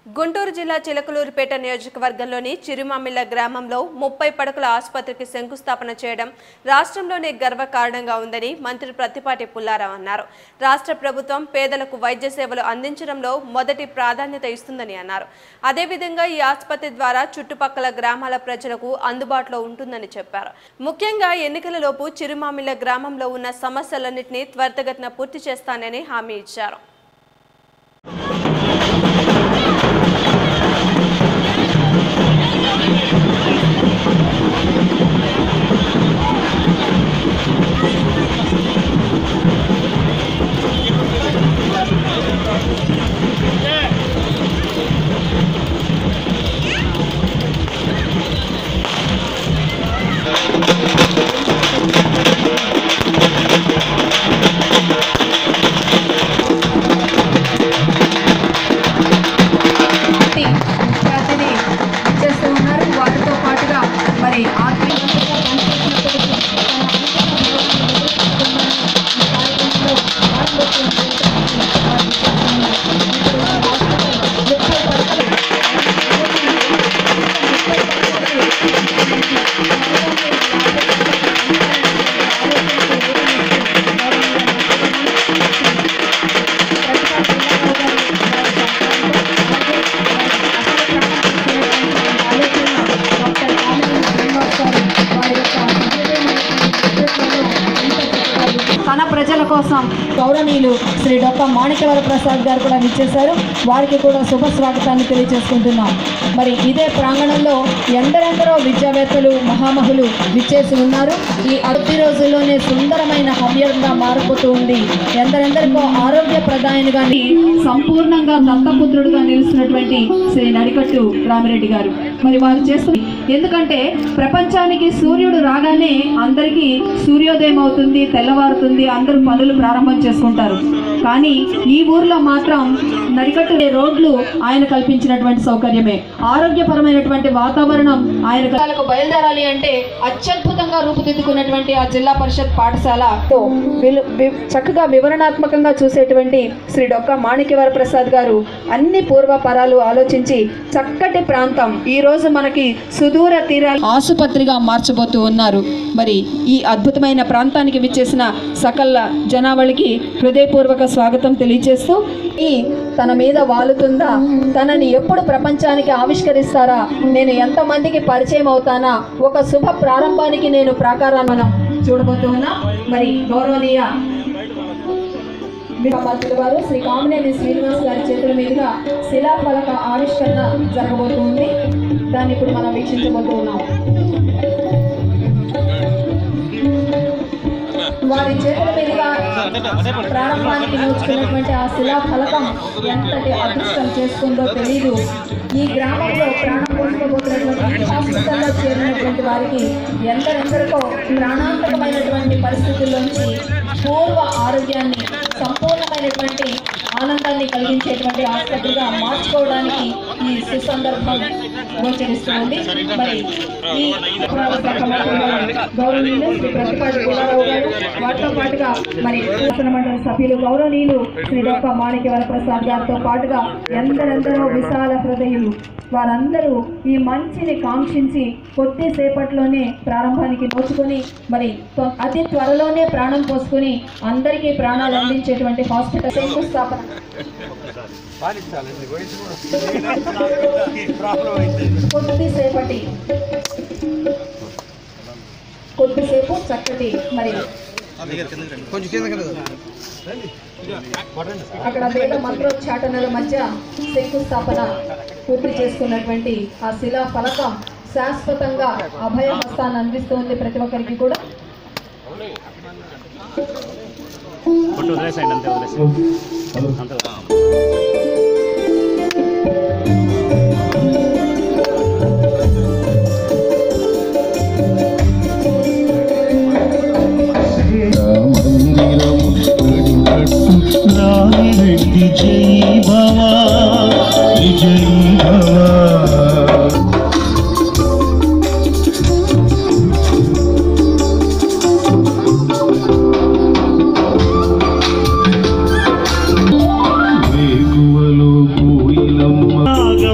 గుంటూరు జిల్లా చిలకలూరుపేట నియోజకవర్గంలోని చిరుమామిళ్ల గ్రామంలో ముప్పై పడకల ఆసుపత్రికి శంకుస్థాపన చేయడం రాష్ట్రంలోనే గర్వకారణంగా ఉందని మంత్రి ప్రత్తిపాటి పుల్లారావు అన్నారు రాష్ట్ర ప్రభుత్వం పేదలకు వైద్య సేవలు అందించడంలో మొదటి ప్రాధాన్యత ఇస్తుందని అన్నారు అదేవిధంగా ఈ ఆసుపత్రి ద్వారా చుట్టుపక్కల గ్రామాల ప్రజలకు అందుబాటులో ఉంటుందని చెప్పారు ముఖ్యంగా ఎన్నికలలోపు చిరుమామిళ్ల గ్రామంలో ఉన్న సమస్యలన్నింటినీ త్వరితగతిన పూర్తి చేస్తానని హామీ ఇచ్చారు పార్టీ ఖ్యాతిని చేస్తూ ఉన్నారు వారితో పాటుగా మరి ఆత్మీయంగా పనిచేసినప్పటికీ తన కార్యక్రమంలో భాగస్వామ్యం చేయడానికి వారు చేస్తున్నారు. ముప్పై పడకలు తన ప్రజల కోసం గౌరవనీయులు శ్రీ డొక్క మాణిక్యవర ప్రసాద్ గారు కూడా విచ్చేశారు వారికి కూడా శుభ స్వాగతాన్ని తెలియజేసుకుంటున్నాం మరి ఇదే ప్రాంగణంలో ఎందరెందరో విద్యావేత్తలు మహామహులు విచ్చేసి ఉన్నారు ఈ అరవై రోజుల్లోనే సుందరమైన హవ్యంగా మారిపోతూ ఉంది ఎందరెందరికో ఆరోగ్య ప్రదాయనిగా సంపూర్ణంగా దత్తపుత్రుడుగా నిలుస్తున్నటువంటి శ్రీ నడికట్టు రామిరెడ్డి గారు మరి వారు చేస్తుంది ఎందుకంటే ప్రపంచానికి సూర్యుడు రాగానే అందరికీ సూర్యోదయం అవుతుంది తెల్లవారుతుంది అందరూ పనులు ప్రారంభం చేసుకుంటారు కానీ ఈ ఊర్లో మాత్రం నడికట్టు రోడ్లు ఆయన కల్పించినటువంటి సౌకర్యమే ఆరోగ్యపరమైనటువంటి వాతావరణం ఆయన కళలకు బయలుదేరాలి అంటే అత్యద్భుతంగా రూపుదిద్దుకున్నటువంటి ఆ జిల్లా పరిషత్ పాఠశాలతో విలు- వి- చక్కగా వివరణాత్మకంగా చూసేటువంటి శ్రీ డొక్క మాణిక్యవర ప్రసాద్ గారు అన్ని పూర్వపరాలు ఆలోచించి చక్కటి ప్రాంతం ఈ రోజు మనకి సుదూర తీరాల ఆసుపత్రిగా మార్చబోతూ ఉన్నారు మరి ఈ అద్భుతమైన ప్రాంతానికి విచ్చేసిన సకల జనావళికి హృదయపూర్వక స్వాగతం తెలియజేస్తూ ఈ తన మీద వాలుతుందా తనని ఎప్పుడు ప్రపంచానికి ఆవిష్కరిస్తారా నేను ఎంతమందికి పరిచయం అవుతానా ఒక శుభ ప్రారంభానికి నేను ప్రాకారాన్ని మనం చూడబోతూ ఉన్నా మరి గౌరవనీయ మంత్రుల వారు శ్రీ కామినేని శ్రీనివాస్ గారి చేతుల మీదుగా శిలాఫలక ఆవిష్కరణ జరగబోతుంది దాన్ని ఇప్పుడు మనం వీక్షించబోతూ ఉన్నాం వారి చేతుల మీదుగా ప్రారంభానికి నోచుకున్నటువంటి ఆ శిలా ఫలకం ఎంతటి అదృష్టం చేసుకుందో తెలియదు ఈ గ్రామంలో ప్రాణం పోసుకోబోతున్నటువంటి హాస్పిటల్లో చేరినటువంటి వారికి ఎందరెందరికో ప్రాణాంతకమైనటువంటి పరిస్థితుల్లోంచి పూర్వ ఆరోగ్యాన్ని సంపూర్ణమైనటువంటి ఆనందాన్ని కలిగించేటువంటి ఆసుపత్రిగా మార్చుకోవడానికి ఈ సుసందర్భం గోచరిస్తుంది మరి ఈ పురపాలక శాఖ మంత్రి గారు, గౌరవనీయులు శ్రీ ప్రతిపాటి పుల్లారావు గారు వాటితో పాటుగా మరి శాసన మండలి సభ్యులు గౌరవనీయులు శ్రీ డొక్క మాణిక్యవర ప్రసాద్ గారితో పాటుగా ఎందరెందరో విశాల హృదయులు వారందరూ ఈ మంచిని కాంక్షించి కొద్దిసేపట్లోనే ప్రారంభానికి నోచుకొని మరి త్వ- అతి త్వరలోనే ప్రాణం పోసుకొని అందరికీ ప్రాణాలు అందించేటువంటి హాస్పిటల్ శంకుస్థాపన కొద్దిసేపటి కొద్దిసేపు చక్కటి మరి అక్కడ వేద మంత్రోచ్చాటనల మధ్య శంకుస్థాపన పూర్తి చేసుకున్నటువంటి ఆ శిలా ఫలకం శాశ్వతంగా అభయ హస్తాన్ని అందిస్తోంది ప్రతి ఒక్కరికి కూడా కొట్టు వదిలేసేయండి అంతే వదిలేసేయండి అంతే మందిరం రామిరెడ్డి జై భవ విజయ్ భవ వేగువలో కోయిలమ్మ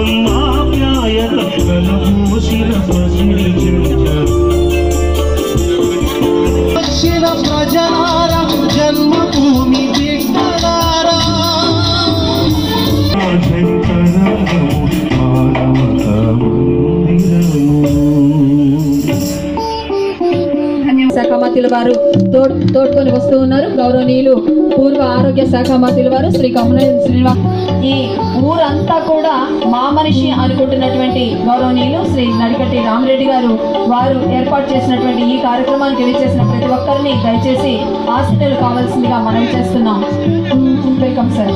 మంత్రుల వారు తోడ్ తోడ్కొని వస్తూ ఉన్నారు గౌరవనీయులు పూర్వ ఆరోగ్య శాఖ మంత్రుల వారు శ్రీ కమలేని శ్రీనివాస్ ఈ ఊరంతా కూడా మా మనిషి అనుకుంటున్నటువంటి గౌరవనీయులు శ్రీ నడికట్టి రామరెడ్డి గారు వారు ఏర్పాటు చేసినటువంటి ఈ కార్యక్రమానికి విచ్చేసిన ప్రతి ఒక్కరిని దయచేసి ఆశీనులు కావాల్సిందిగా మనం చేస్తున్నాం వెల్కమ్ సార్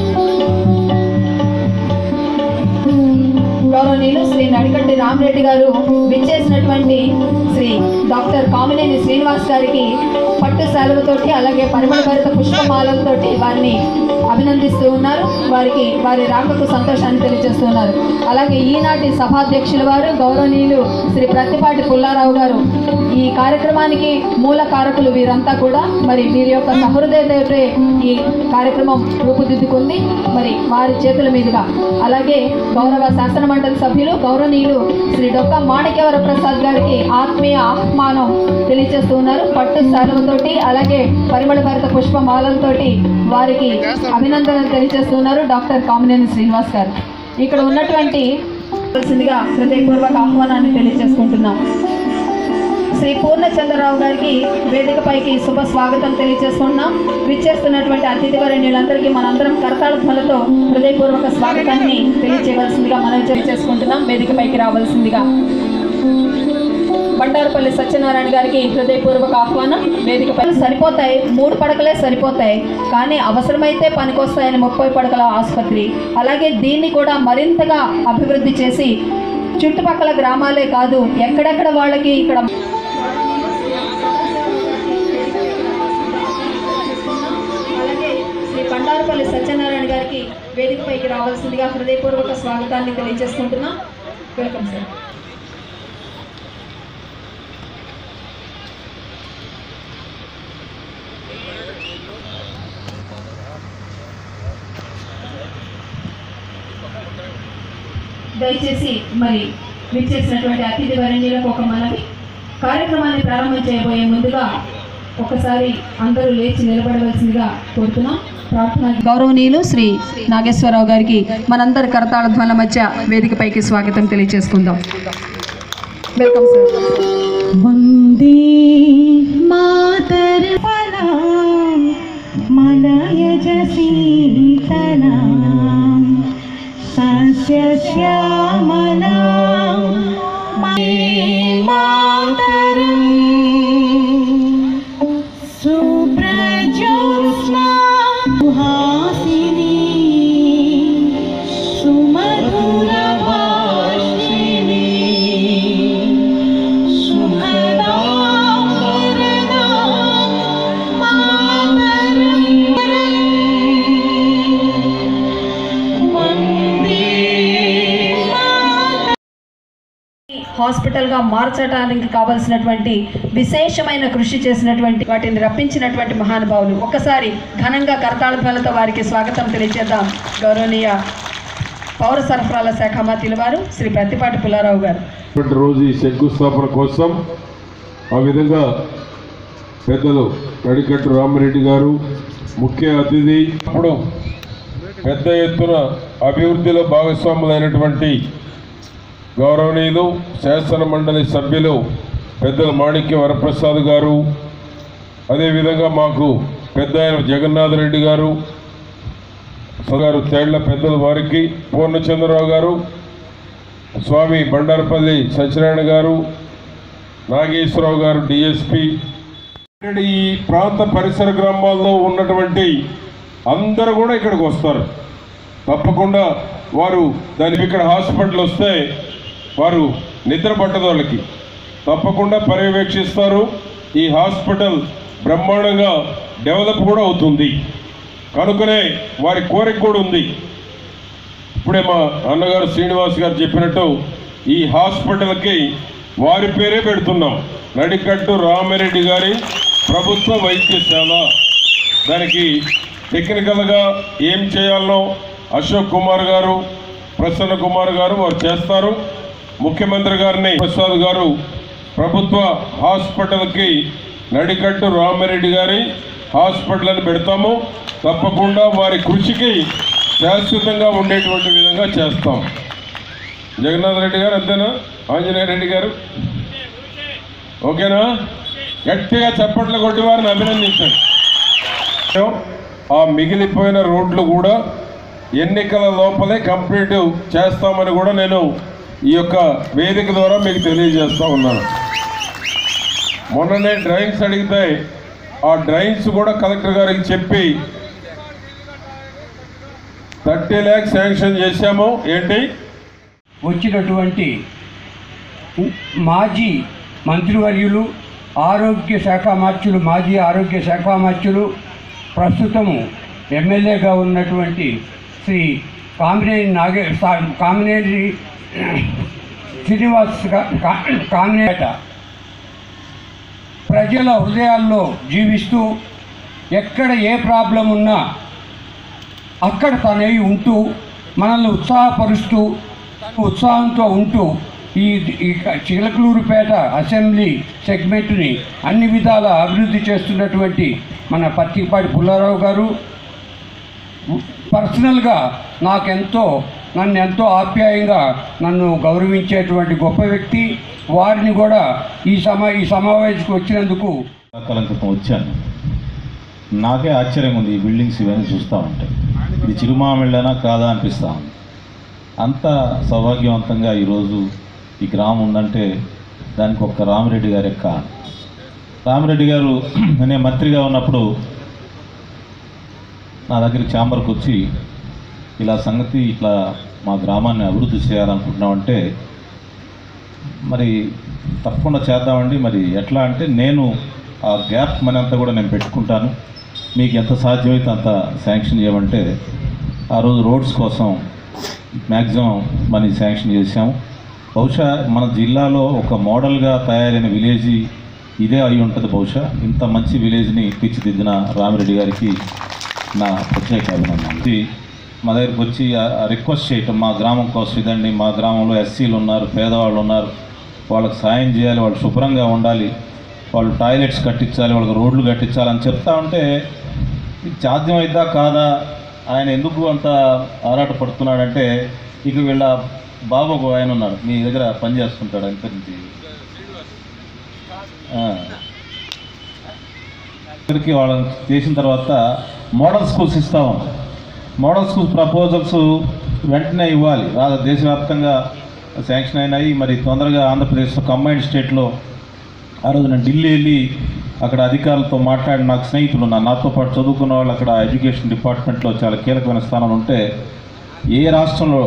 గౌరవనీయులు శ్రీ నడికట్టి రామరెడ్డి గారు విచ్చేసినటువంటి శ్రీ డాక్టర్ కామినేని శ్రీనివాస్ గారికి పట్టు సెలవుతోటి అలాగే పరిమళ భరిత పుష్పమాలలతోటి వారిని అభినందిస్తూ ఉన్నారు వారికి వారి రాకకు సంతోషాన్ని తెలియజేస్తున్నారు అలాగే ఈనాటి సభాధ్యక్షుల వారు గౌరవనీయులు శ్రీ ప్రత్తిపాటి పుల్లారావు గారు ఈ కార్యక్రమానికి మూల కారకులు వీరంతా కూడా మరి వీరి యొక్క సహృదయతోటే ఈ కార్యక్రమం రూపుదిద్దుకుంది మరి వారి చేతుల మీదుగా అలాగే గౌరవ శాసన మండలి సభ్యులు గౌరవనీయులు శ్రీ డొక్క మాణిక్యవర ప్రసాద్ గారికి ఆత్మీయ ఆహ్వానం తెలియజేస్తూ ఉన్నారు పట్టు శాలువతోటి అలాగే పరిమళ భరిత పుష్పమాలలతోటి వారికి అభినందనలు తెలియజేస్తున్నారు డాక్టర్ కామినేని శ్రీనివాస్ గారు ఇక్కడ ఉన్నటువంటి కావాల్సిందిగా హృదయపూర్వక ఆహ్వానాన్ని తెలియజేసుకుంటున్నాం శ్రీ పూర్ణచంద్రరావు గారికి వేదికపైకి శుభ స్వాగతం తెలియజేస్తున్నాం విచ్చేస్తున్నటువంటి అతిథి వరణ్యులందరికీ మనందరం కరతాళధ్వలతో హృదయపూర్వక స్వాగతాన్ని తెలియజేయవలసిందిగా మనం తెలియజేసుకుంటున్నాం వేదికపైకి రావాల్సిందిగా బండారుపల్లి సత్యనారాయణ గారికి హృదయపూర్వక ఆహ్వానం వేదికపై సరిపోతాయి మూడు పడకలే సరిపోతాయి కానీ అవసరమైతే పనికొస్తాయని ముప్పై పడకల ఆసుపత్రి అలాగే దీన్ని కూడా మరింతగా అభివృద్ధి చేసి చుట్టుపక్కల గ్రామాలే కాదు ఎక్కడెక్కడ వాళ్ళకి ఇక్కడ అలాగే శ్రీ బండారుపల్లి సత్యనారాయణ గారికి వేదికపైకి రావాల్సిందిగా హృదయపూర్వక స్వాగతాన్ని తెలియజేసుకుంటున్నాం వెల్కమ్ సార్ దయచేసి మరి విచ్చేసినటువంటి అతిథి వరణ్యులకు ఒక మనవి కార్యక్రమాన్ని ప్రారంభం చేయబోయే ముందుగా ఒకసారి అందరూ లేచి నిలబడవలసిందిగా కోరుతున్నాం ప్రార్థన గౌరవనీయులు శ్రీ నాగేశ్వరరావు గారికి మనందరి కరతాళ ధ్వనుల మధ్య వేదికపైకి స్వాగతం తెలియజేసుకుందాం వెల్కమ్ సార్ वन्दे मातरफलां मलयज शीतलां सस्यश्यामलां मातरम् सुप्रज्योत्स्ना सुहासिनी सुमधुरभाषिणी सुखदां वरदां मातरम् वन्दे मातरम् హాస్పిటల్గా మార్చడానికి కావాల్సినటువంటి విశేషమైన కృషి చేసినటువంటి వాటిని రప్పించినటువంటి మహానుభావులు ఒక్కసారి ఘనంగా కరతాళ ధ్వనులతో వారికి స్వాగతం తెలియజేద్దాం గౌరవనీయ పౌర సరఫరాల శాఖ మంత్రుల వారు శ్రీ ప్రత్తిపాటి పుల్లారావు గారు ఇప్పటి రోజు ఈ శంకుస్థాపన కోసం ఆ విధంగా పెద్దలు నడికట్టు రామరెడ్డి గారు ముఖ్య అతిథి అప్పుడు పెద్ద ఎత్తున అభివృద్ధిలో భాగస్వాములైనటువంటి గౌరవనీయులు శాసన మండలి సభ్యులు పెద్దల మాణిక్య వరప్రసాద్ గారు అదేవిధంగా మాకు పెద్ద ఆయన జగన్నాథ్ రెడ్డి గారు గారు తేళ్ల పెద్దల వారికి పూర్ణచంద్రరావు గారు స్వామి బండారపల్లి సత్యనారాయణ గారు నాగేశ్వరరావు గారు డిఎస్పి ఈ ప్రాంత పరిసర గ్రామాల్లో ఉన్నటువంటి అందరూ కూడా ఇక్కడికి వస్తారు తప్పకుండా వారు దాని ఇక్కడ హాస్పిటల్ వస్తే వారు నిద్ర పట్టదు వాళ్ళకి తప్పకుండా పర్యవేక్షిస్తారు ఈ హాస్పిటల్ బ్రహ్మాండంగా డెవలప్ కూడా అవుతుంది కనుకనే వారి కోరిక కూడా ఉంది ఇప్పుడే మా అన్నగారు శ్రీనివాస్ గారు చెప్పినట్టు ఈ హాస్పిటల్కి వారి పేరే పెడుతున్నాం నడికట్టు రామిరెడ్డి గారి ప్రభుత్వ వైద్యశాల దానికి టెక్నికల్గా ఏం చేయాలనో అశోక్ కుమార్ గారు ప్రసన్న కుమార్ గారు వారు చేస్తారు ముఖ్యమంత్రి గారిని ప్రసాద్ గారు ప్రభుత్వ హాస్పిటల్కి నడికట్టు రామిరెడ్డి గారి హాస్పిటల్ అని పెడతాము తప్పకుండా వారి కృషికి శాశ్వతంగా ఉండేటువంటి విధంగా చేస్తాం జగన్నాథ్ రెడ్డి గారు అంతేనా ఆంజనేయ రెడ్డి గారు ఓకేనా గట్టిగా చప్పట్లు కొట్టి వారిని అభినందించండి ఆ మిగిలిపోయిన రోడ్లు కూడా ఎన్నికల లోపలే కంప్లీట్ చేస్తామని కూడా నేను ఈ యొక్క వేదిక ద్వారా మీకు తెలియజేస్తా ఉన్నాను మొన్ననే డ్రైన్స్ అడిగితే ఆ డ్రైన్స్ కూడా కలెక్టర్ గారికి చెప్పి థర్టీ ల్యాక్స్ శాంక్షన్ చేశాము ఏంటి వచ్చినటువంటి మాజీ మంత్రివర్యులు ఆరోగ్య శాఖ మార్చులు మాజీ ఆరోగ్య శాఖ మార్చులు ప్రస్తుతము ఎమ్మెల్యేగా ఉన్నటువంటి శ్రీ కామినేని నాగే సా- కామినేని శ్రీనివాస్ గా- కా- కామినేట ప్రజల హృదయాల్లో జీవిస్తూ ఎక్కడ ఏ ప్రాబ్లం ఉన్నా అక్కడ తనై ఉంటూ మనల్ని ఉత్సాహపరుస్తూ తను ఉత్సాహంతో ఉంటూ ఈ ఈ చిలకలూరుపేట అసెంబ్లీ సెగ్మెంట్ని అన్ని విధాల అభివృద్ధి చేస్తున్నటువంటి మన పత్తిపాటి పుల్లారావు గారు పర్సనల్గా నాకెంతో నన్ను ఎంతో ఆప్యాయంగా నన్ను గౌరవించేటువంటి గొప్ప వ్యక్తి వారిని కూడా ఈ సమా ఈ సమావేశకు వచ్చినందుకు కాలం క్రితం వచ్చాను నాకే ఆశ్చర్యంగా ఉంది ఈ బిల్డింగ్స్ ఇవన్నీ చూస్తూ ఉంటే ఇది చిరుమామిళ్ళనా కాదా అనిపిస్తూ ఉంది అంత సౌభాగ్యవంతంగా ఈరోజు ఈ గ్రామం ఉందంటే దానికి ఒక్క రామిరెడ్డి గారే కారణం రామిరెడ్డి గారు నేను మంత్రిగా ఉన్నప్పుడు నా దగ్గరికి ఛాంబర్కి వచ్చి ఇలా సంగతి ఇట్లా మా గ్రామాన్ని అభివృద్ధి చేయాలనుకుంటున్నామంటే మరి తప్పకుండా చేద్దామండి మరి ఎట్లా అంటే నేను ఆ గ్యాప్ మనీ అంతా కూడా నేను పెట్టుకుంటాను మీకు ఎంత సాధ్యమైతే అంత శాంక్షన్ చేయమంటే ఆ రోజు రోడ్స్ కోసం మ్యాక్సిమం మనీ శాంక్షన్ చేశాము బహుశా మన జిల్లాలో ఒక మోడల్గా తయారైన విలేజ్ ఇదే అయి ఉంటుంది బహుశా ఇంత మంచి విలేజ్ని తీర్చిదిద్దిన రామిరెడ్డి గారికి నా ప్రత్యేక అభినందనలు ఇది మా దగ్గరికి వచ్చి ఆ- ఆ రిక్వెస్ట్ చేయటం మా గ్రామం కోసం ఇదండి మా గ్రామంలో ఎస్సీలు ఉన్నారు పేదవాళ్ళు ఉన్నారు వాళ్ళకి సాయం చేయాలి వాళ్ళు శుభ్రంగా ఉండాలి వాళ్ళు టాయిలెట్స్ కట్టించాలి వాళ్ళకి రోడ్లు కట్టించాలని చెప్తా ఉంటే ఇది సాధ్యమైద్దా కాదా ఆయన ఎందుకు అంత ఆరాటపడుతున్నాడంటే ఇక వీళ్ళ బాబు ఒక ఆయన ఉన్నాడు మీ దగ్గర పని చేస్తుంటాడు అంత నుంచి ఆ. ఇక్కడికి వాళ్ళని చేసిన తర్వాత మోడల్ స్కూల్స్ ఇస్తాము మోడల్ స్కూల్స్ ప్రపోజల్స్ వెంటనే ఇవ్వాలి రా దేశవ్యాప్తంగా శాంక్షన్ అయినాయి మరి తొందరగా ఆంధ్రప్రదేశ్లో కంబైన్డ్ స్టేట్లో ఆ రోజు నేను ఢిల్లీ వెళ్ళి అక్కడ అధికారులతో మాట్లాడి నాకు స్నేహితులు ఉన్నారు నాతో పాటు చదువుకున్న వాళ్ళు అక్కడ ఎడ్యుకేషన్ డిపార్ట్మెంట్లో చాలా కీలకమైన స్థానాలు ఉంటే ఏ రాష్ట్రంలో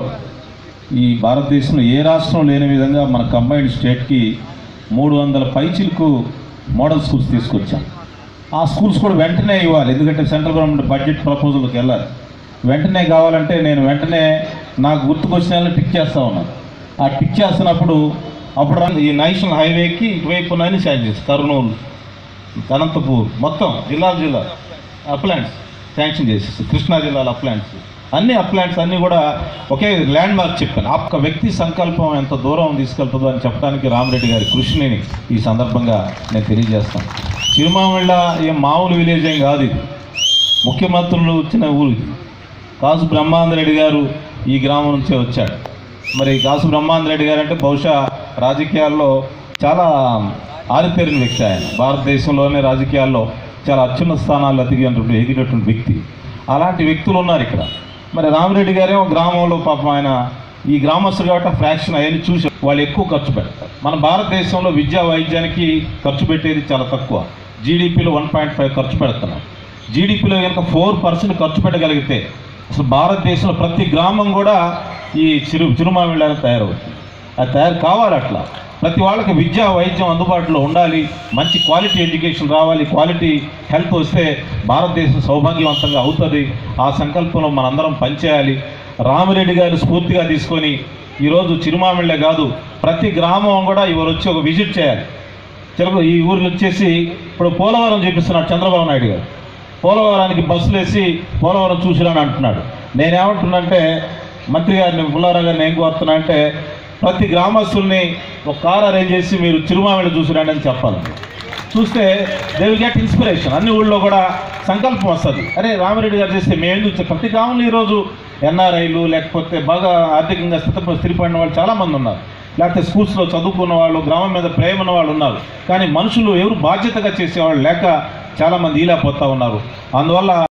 ఈ భారతదేశంలో ఏ రాష్ట్రం లేని విధంగా మన కంబైన్డ్ స్టేట్కి మూడు వందల పైచిలకు మోడల్ స్కూల్స్ తీసుకొచ్చాం ఆ స్కూల్స్ కూడా వెంటనే ఇవ్వాలి ఎందుకంటే సెంట్రల్ గవర్నమెంట్ బడ్జెట్ ప్రపోజల్కి వెళ్ళాలి వెంటనే కావాలంటే నేను వెంటనే నాకు గుర్తుకొచ్చిన టిక్ చేస్తా ఉన్నాను ఆ టిక్ చేస్తున్నప్పుడు అప్పుడు రా- ఈ నేషనల్ హైవేకి ఇటువైపు ఉన్నాయని శాంక్షన్ కర్నూలు అనంతపూర్ మొత్తం జిల్లా జిల్లా అప్లాంట్స్ శాంక్షన్ చేసేసి కృష్ణా జిల్లాలో అప్లాంట్స్ అన్ని అప్లాంట్స్ అన్నీ కూడా ఒకే ల్యాండ్ మార్క్ చెప్పాను ఆ ఒక్క వ్యక్తి సంకల్పం ఎంత దూరం తీసుకెళ్తుందో అని చెప్పడానికి రామరెడ్డి గారి కృషిని ఈ సందర్భంగా నేను తెలియజేస్తాను చిరుమామిళ్ళ ఏం మామూలు విలేజ్ ఏం కాదు ఇది ముఖ్యమంత్రులు వచ్చిన ఊరు ఇది కాసు బ్రహ్మాందరెడ్డి గారు ఈ గ్రామం నుంచే వచ్చాడు మరి కాసు బ్రహ్మాందరెడ్డి గారు అంటే బహుశా రాజకీయాల్లో చాలా ఆరితేరిన వ్యక్తి ఆయన భారతదేశంలోనే రాజకీయాల్లో చాలా అత్యున్నత స్థానాల్లో ఎదిగినటువంటి ఎదిగినటువంటి వ్యక్తి అలాంటి వ్యక్తులు ఉన్నారు ఇక్కడ మరి రామిరెడ్డి గారేమో గ్రామంలో పాపం ఆయన ఈ గ్రామస్తులు కాబట్టి ఫ్రాక్షన్ అవన్నీ చూసి వాళ్ళు ఎక్కువ ఖర్చు పెడతారు మన భారతదేశంలో విద్యా వైద్యానికి ఖర్చు పెట్టేది చాలా తక్కువ జీడిపిలో వన్ పాయింట్ ఫైవ్ ఖర్చు పెడుతున్నాం జీడిపిలో కనుక ఫోర్ పర్సెంట్ ఖర్చు పెట్టగలిగితే అసలు భారతదేశంలో ప్రతి గ్రామం కూడా ఈ చిరు చిరుమామిళ్ళని తయారవుతుంది అది తయారు కావాలి అట్లా ప్రతి వాళ్ళకి విద్య వైద్యం అందుబాటులో ఉండాలి మంచి క్వాలిటీ ఎడ్యుకేషన్ రావాలి క్వాలిటీ హెల్త్ వస్తే భారతదేశం సౌభాగ్యవంతంగా అవుతుంది ఆ సంకల్పంలో మనందరం పనిచేయాలి రామిరెడ్డి గారు స్ఫూర్తిగా తీసుకొని ఈరోజు చిరుమామిళ్ళే కాదు ప్రతి గ్రామం కూడా ఇవారు వచ్చి ఒక విజిట్ చేయాలి చిలక ఈ ఊరిలో వచ్చేసి ఇప్పుడు పోలవరం చూపిస్తున్నాడు చంద్రబాబు నాయుడు గారు పోలవరానికి బస్సులు వేసి పోలవరం చూసిరాని అంటున్నాడు నేనేమంటున్నానంటే మంత్రి గారిని పుల్లారావు గారిని ఏం కోరుతున్నా అంటే ప్రతి గ్రామస్తుల్ని ఒక కార్ అరేంజ్ చేసి మీరు చిరుమామిడి చూసిరండి అని చెప్పాలి చూస్తే దే విల్ గెట్ ఇన్స్పిరేషన్ అన్ని ఊళ్ళో కూడా సంకల్పం వస్తుంది అరే రామిరెడ్డి గారు చేస్తే మేము చూస్తే ప్రతి గ్రామంలో ఈరోజు ఎన్ఆర్ఐలు లేకపోతే బాగా ఆర్థికంగా స్థిత స్థిరపడిన వాళ్ళు చాలామంది ఉన్నారు లేకపోతే స్కూల్స్లో చదువుకున్న వాళ్ళు గ్రామం మీద ప్రేమ ఉన్న వాళ్ళు ఉన్నారు కానీ మనుషులు ఎవరు బాధ్యతగా చేసేవాళ్ళు లేక చాలామంది ఈలేకపోతా ఉన్నారు అందువల్ల